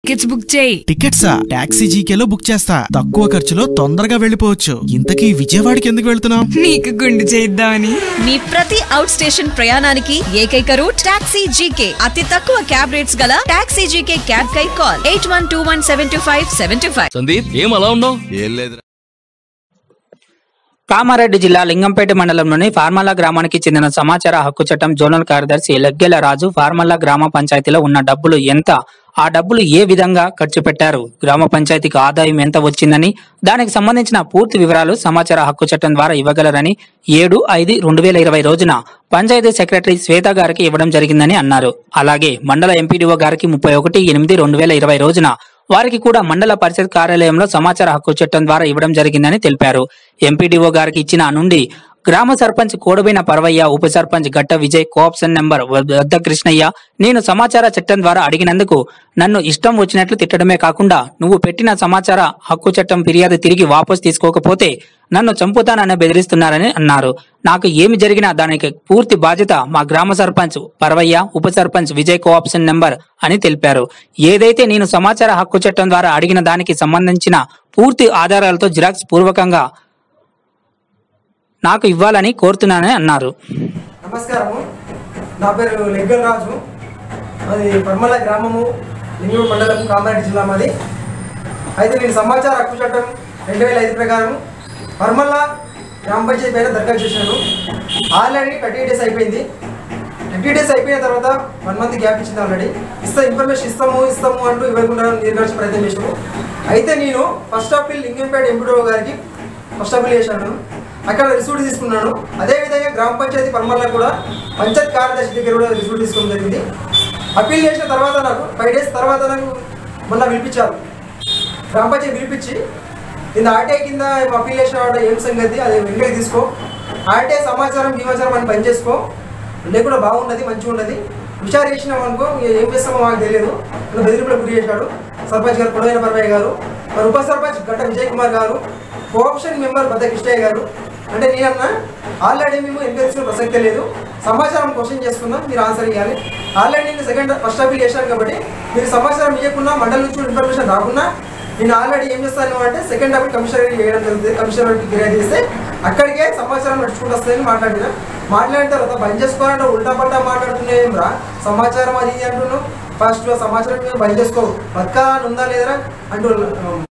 tickets book చేయి టికెట్సా taxi జీకేలో book చేస్తా తక్కువ ఖర్చులో తొందరగా వెళ్ళిపోవచ్చు ఇంతకీ విజయవాడకి ఎందుకు వెళ్తున్నాం నీకు గుండు చేద్దామని మీ ప్రతి అవుట్ స్టేషన్ ప్రయాణానికి ఏకైక రూట్ టాక్సీ జీకే అతి తక్కువ క్యాబ్ రేట్స్ గల టాక్సీ జీకే క్యాబ్ కై call eight one two one seven two five seven two five Sandeep ఏం అలా ఉన్నావు ఏం లేదు కామారెడ్డి జిల్లా లింగంపేట మండలంలోని ఫార్మల్లా గ్రామానికి చెందిన సమాచార హక్కు చట్టం జోనల్ కార్యదర్శి లెగ్గెల రాజు ఫార్మల్లా గ్రామ పంచాయతీలో ఉన్న డబ్బులు ఎంత ఆ డబ్బులు ఏ విధంగా ఖర్చు పెట్టారు గ్రామ పంచాయతీకి ఆదాయం ఎంత వచ్చిందని దానికి సంబంధించిన పూర్తి వివరాలు సమాచార హక్కు చట్టం ద్వారా ఇవ్వగలరని ఏడు ఐదు రెండు వేల ఇరవై రోజున పంచాయతీ సెక్రటరీ శ్వేత గారికి ఇవ్వడం జరిగిందని అన్నారు అలాగే మండల ఎంపీడీఓ గారికి ముప్పై ఒకటి ఎనిమిది రెండు వేల ఇరవై రోజున వారికి కూడా మండల పరిషత్ కార్యాలయంలో సమాచార హక్కు చట్టం ద్వారా ఇవ్వడం జరిగిందని తెలిపారు ఎంపీడీఓ గారికి ఇచ్చిన నుండి గ్రామ సర్పంచ్ కోడబైన పర్వయ్య ఉప సర్పంచ్ గట్ట విజయ్ కోఆప్షన్ నెంబర్ వద్ద కృష్ణయ్య నేను సమాచార చట్టం ద్వారా అడిగినందుకు నన్ను ఇష్టం వచ్చినట్లు తిట్టడమే కాకుండా నువ్వు పెట్టిన సమాచార హక్కు చట్టం ఫిర్యాదు తిరిగి వాపసు తీసుకోకపోతే నన్ను చంపుతానని బెదిరిస్తున్నారని అన్నారు నాకు ఏమి జరిగినా దానికి పూర్తి బాధ్యత మా గ్రామ సర్పంచ్ పర్వయ్య ఉప సర్పంచ్ విజయ్ కోఆప్షన్ నెంబర్ అని తెలిపారు ఏదైతే నేను సమాచార హక్కు చట్టం ద్వారా అడిగిన దానికి సంబంధించిన పూర్తి ఆధారాలతో జిరాక్స్ పూర్వకంగా నాకు ఇవ్వాలని కోరుతున్నానని అన్నారు నమస్కారము నా పేరు లెగ్గల్ రాజు మాది పర్మల గ్రామము లింగూరు మండలం కామారెడ్డి జిల్లా మాది అయితే నేను సమాచార హక్కు చట్టం రెండు వేల ఐదు ప్రకారం పర్మల్ల గ్రామ పంచాయతీ పైన దరఖాస్తు చేశాను ఆల్రెడీ థర్టీ డేస్ అయిపోయింది థర్టీ డేస్ అయిపోయిన తర్వాత వన్ మంత్ గ్యాప్ ఇచ్చింది ఆల్రెడీ ఇస్తా ఇన్ఫర్మేషన్ ఇస్తాము ఇస్తాము అంటూ ఇవ్వకుండా నిర్వహించే ప్రయత్నం చేసాము అయితే నేను first of all Lingampet MPDO గారికి ఫస్ట్ ఆఫ్ ఆల్ చేశాను అక్కడ రిసీవ్ట్ తీసుకున్నాను అదేవిధంగా గ్రామ పంచాయతీ పర్మల్లో కూడా పంచాయత్ కార్యదర్శి దగ్గర కూడా రిసీవ్ట్ తీసుకోవడం జరిగింది అప్పీల్ చేసిన తర్వాత నాకు ఫైవ్ డేస్ తర్వాత నాకు మొన్న పిలిపించారు గ్రామ పంచాయతీ పిలిపించి నేను ఆర్టీఐ కింద అప్పీల్ చేసిన వాడు ఏం సంగతి అది వెంటనే తీసుకో ఆర్టీఐ సమాచారం సమాచారం అని పని చేసుకో లేకుండా బాగున్నది మంచిగా ఉన్నది హుషారు చేసినాం అనుకో ఇక ఏం చేస్తామో మాకు తెలియదు నన్ను బెదిరింపులకు గురి చేశాడు సర్పంచ్ గారు పొడవైన పర్వయ్య గారు మరి ఉప సర్పంచ్ గట్ట విజయ్ కుమార్ గారు కోఆప్షన్ మెంబర్ బద్ద కృష్ణయ్య గారు అంటే నేనన్నా ఆల్రెడీ మేము ఎంకరేజ్ ప్రసక్తే లేదు సమాచారం క్వశ్చన్ చేసుకున్నాం మీరు ఆన్సర్ ఇవ్వాలి ఆల్రెడీ నేను సెకండ్ ఫస్ట్ అప్పీల్ చేశాను కాబట్టి మీరు సమాచారం ఇవ్వకుండా మండలం నుంచి ఇన్ఫర్మేషన్ రాకుండా నేను ఆల్రెడీ ఏం చేస్తాను అంటే సెకండ్ అప్పీల్ కమిషనర్ చేయడం జరుగుతుంది కమిషనర్కి ఫిర్యాదు చేస్తే అక్కడికే సమాచారం నడుచుకుంటూ వస్తుందని మాట్లాడిన మాట్లాడిన తర్వాత బంద్ చేసుకోవాలంటే ఉల్టా పల్టా మాట్లాడుతున్నాయి రా సమాచారం అది ఇది అంటున్నావు ఫస్ట్ సమాచారం బంద్ చేసుకో బతకాలని ఉందా లేదరా అంటూ